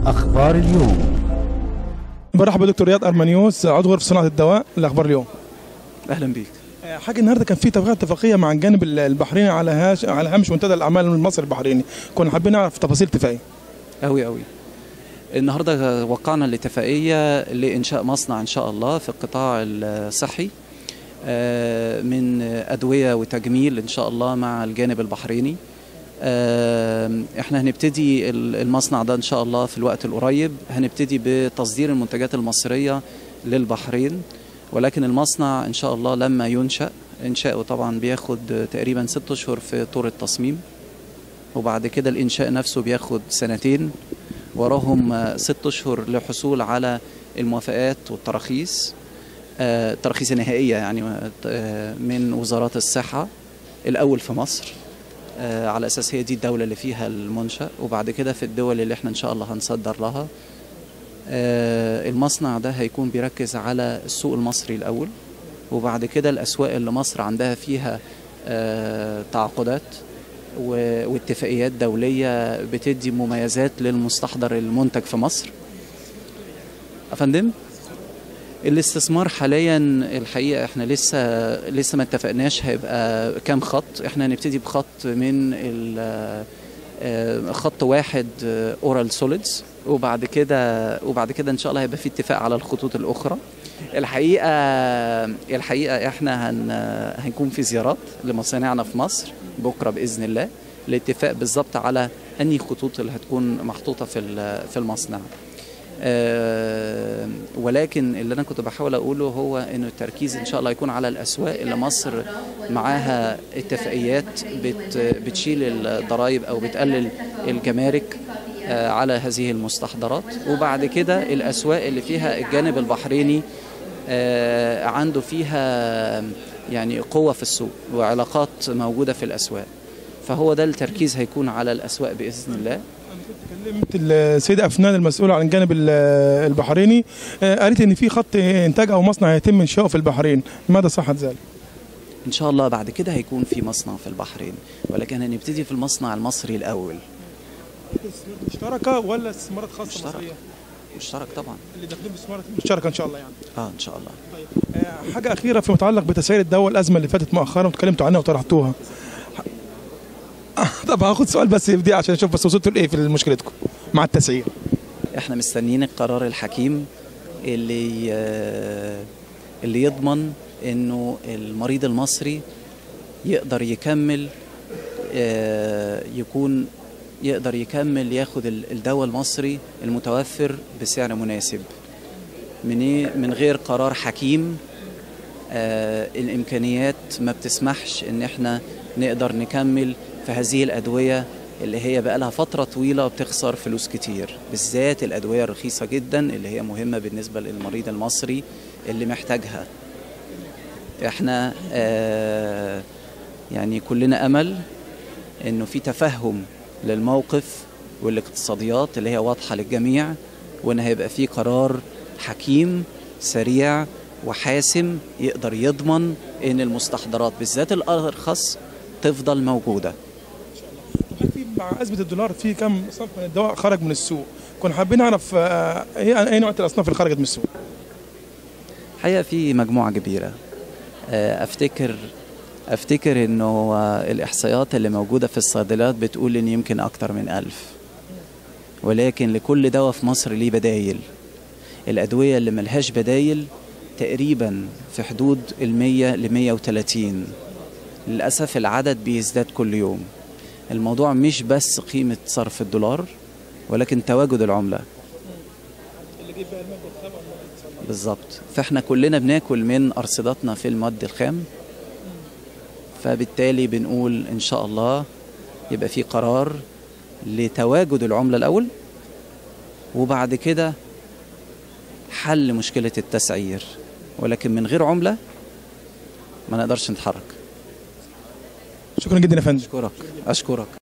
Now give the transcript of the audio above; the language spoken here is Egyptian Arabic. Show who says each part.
Speaker 1: أخبار اليوم
Speaker 2: برحب بدكتور رياض ارمانيوس عضو غرفه صناعه الدواء لاخبار اليوم
Speaker 3: اهلا بيك
Speaker 2: آه، حاجه النهارده كان في توقيع اتفاقيه مع الجانب البحريني على هاش على هامش منتدى الاعمال المصري البحريني كنا حابين نعرف تفاصيل اتفاقيه
Speaker 3: قوي قوي النهارده وقعنا الاتفاقيه لانشاء مصنع ان شاء الله في القطاع الصحي آه، من ادويه وتجميل ان شاء الله مع الجانب البحريني آه، احنا هنبتدي المصنع ده ان شاء الله في الوقت القريب هنبتدي بتصدير المنتجات المصريه للبحرين ولكن المصنع ان شاء الله لما ينشا انشاؤه طبعا بياخد تقريبا ست اشهر في طور التصميم وبعد كده الانشاء نفسه بياخد سنتين وراهم ست اشهر للحصول على الموافقات والتراخيص آه، التراخيص النهائيه يعني آه، من وزارات الصحه الاول في مصر آه، على اساس هي دي الدوله اللي فيها المنشا وبعد كده في الدول اللي احنا ان شاء الله هنصدر لها آه، المصنع ده هيكون بيركز على السوق المصري الاول وبعد كده الاسواق اللي مصر عندها فيها آه، تعاقدات و- واتفاقيات دوليه بتدي مميزات للمستحضر المنتج في مصر افندم الاستثمار حاليا الحقيقه احنا لسه لسه ما اتفقناش هيبقى كام خط احنا هنبتدي بخط من ال- آه، خط واحد اورال سوليدز وبعد كده وبعد كده ان شاء الله هيبقى في اتفاق على الخطوط الاخرى الحقيقه الحقيقه احنا هن هنكون في زيارات لمصانعنا في مصر بكره باذن الله الاتفاق بالظبط على انهي خطوط اللي هتكون محطوطه في ال- في المصنع آه، ولكن اللي انا كنت بحاول اقوله هو انه التركيز ان شاء الله يكون على الاسواق اللي مصر معاها اتفاقيات بت بتشيل الضرائب او بتقلل الجمارك آه، على هذه المستحضرات وبعد كده الاسواق اللي فيها الجانب البحريني آه، عنده فيها يعني قوه في السوق وعلاقات موجوده في الاسواق فهو ده التركيز هيكون على الاسواق باذن الله
Speaker 2: كلمت السيدة أفنان المسؤولة عن الجانب ال- البحريني آه، قالت إن في خط إنتاج أو مصنع هيتم إنشاؤه في البحرين ماذا صحة ذلك؟
Speaker 3: ان شاء الله بعد كده هيكون في مصنع في البحرين ولكن هنبتدي في المصنع المصري الاول
Speaker 2: مشتركة ولا استثمارات خاصة
Speaker 3: مشترك.
Speaker 2: مصرية؟
Speaker 3: مشترك طبعا
Speaker 2: اللي داخلين باستثمارات مشتركة إن شاء الله يعني
Speaker 3: اه ان شاء الله
Speaker 2: آه، حاجة أخيرة في متعلق بتسعير الدواء الأزمة اللي فاتت مؤخرا وتكلمتوا عنها وطرحتوها طب هاخد سؤال بس في دي عشان اشوف بس وصلتوا لايه في مشكلتكم مع التسعير
Speaker 3: احنا مستنيين القرار الحكيم اللي آه، اللي يضمن انه المريض المصري يقدر يكمل آه، يكون يقدر يكمل ياخد ال- الدواء المصري المتوفر بسعر مناسب من إيه؟ من غير قرار حكيم آه، الامكانيات ما بتسمحش ان احنا نقدر نكمل في هذه الادويه اللي هي بقى لها فتره طويله بتخسر فلوس كتير بالذات الادويه الرخيصه جدا اللي هي مهمه بالنسبه للمريض المصري اللي محتاجها احنا آه يعني كلنا امل انه في تفهم للموقف والاقتصاديات اللي هي واضحه للجميع وان هيبقى في قرار حكيم سريع وحاسم يقدر يضمن ان المستحضرات بالذات الارخص تفضل موجوده
Speaker 2: في مع ازمه الدولار في كم صنف من الدواء خرج من السوق كنا حابين نعرف آه، ايه اي نوع الاصناف اللي خرجت من السوق
Speaker 3: الحقيقه في مجموعه كبيره آه، افتكر افتكر انه آه، الاحصائيات اللي موجوده في الصيدليات بتقول ان يمكن اكتر من ألف ولكن لكل دواء في مصر ليه بدايل الادويه اللي ملهاش بدايل تقريبا في حدود المية لمية وتلاتين للأسف العدد بيزداد كل يوم الموضوع مش بس قيمة صرف الدولار ولكن تواجد العملة بالظبط فاحنا كلنا بناكل من أرصدتنا في المواد الخام فبالتالي بنقول إن شاء الله يبقى في قرار لتواجد العملة الأول وبعد كده حل مشكلة التسعير ولكن من غير عملة ما نقدرش نتحرك
Speaker 2: شكرا جدا يا فندم
Speaker 3: أشكرك أشكرك